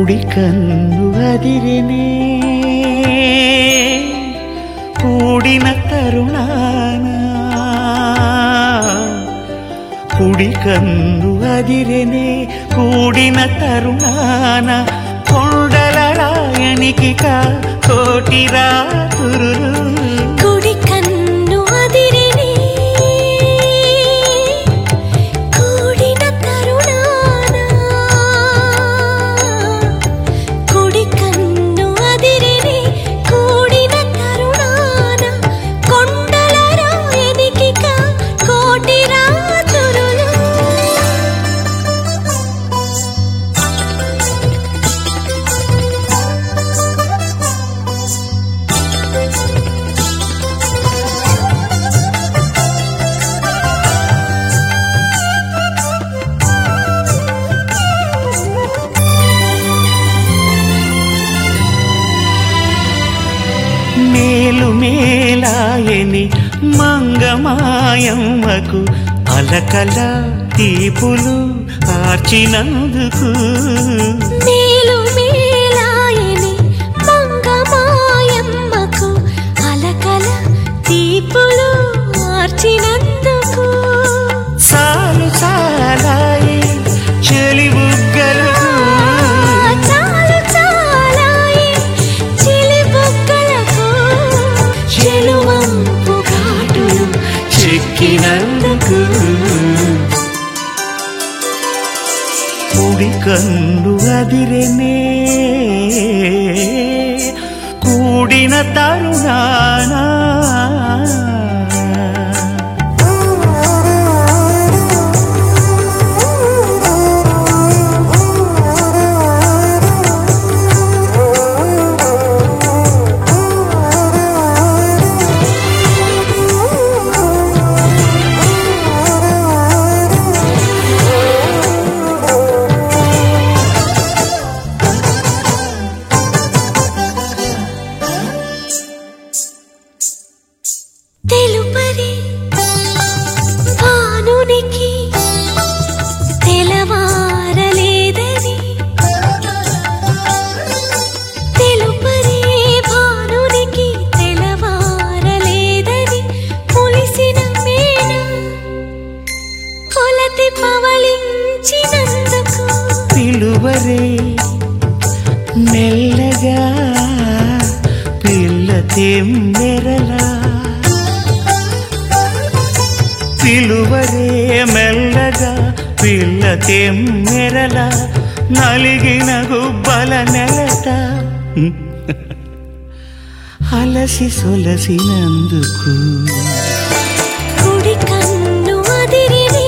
కుడి కన్ను అదిరినే కూడిన తరుణాన కుడి కన్ను అదిరినే కూడిన తరుణాన కొండల రాయనికి కా కోటి రాతురులు కుడి కన్ను అదిరినే కూడిన తరుణాన కుడి కన్ను అదిరినే కూడిన తరుణాన కొండల రాయనికి కా కోటి రాతురులు మేలు మేలాయని మంగమాయమ్మకు అలకల తీపులు ఆర్చినందుకు మేలు మేలాయని మంగమాయమ్మకు అలకల తీపులు మార్చినందుకు సాలు సాలాయి చెలి బుగ్గలకు చాలు చాలాయి చిలిబుగ్గలకు చెలువంపు ఘాటులు చెక్కినందుకు కుడి కన్ను అదిరెనే కూడిన తరుణానా తెలుపరి భానునికి తెలవారలేదని తెలుపరి భానునికి తెలవారలేదని పులిసిన మేన కొలతి పవళించినందుకు పిలువరే మెల్లగా పిల్ల తెమ్మెరలా పిలువరే మెల్లగా పిల్ల తెమ్మెరలా నలిగిన గుబ్బల నెలట అలసి సొలసినందుకు కుడి కన్ను అదిరినే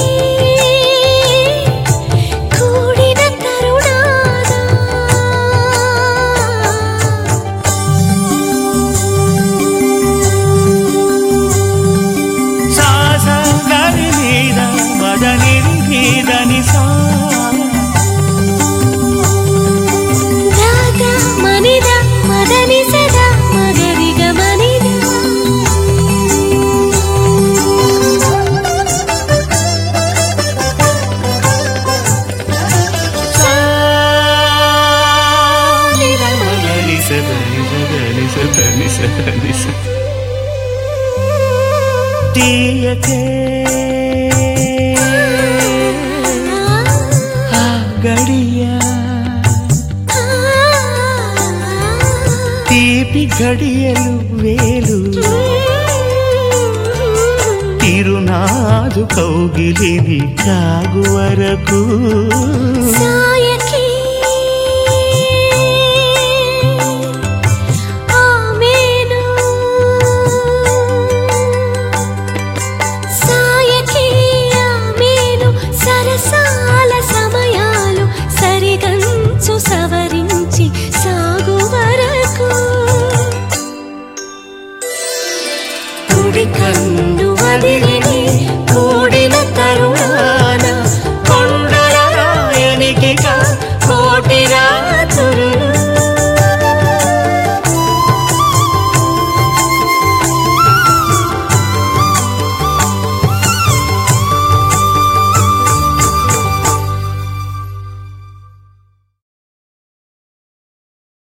కూడిన తరుణాన సాస గని మీద మదని మీదని సా రాగ మనిద మదని సదా మగరిగ మనిద తీయకే ఆ గడియా తీపి గడియలు వేలు తిరునాదు కౌగిలిని కాగు వరకు సాయ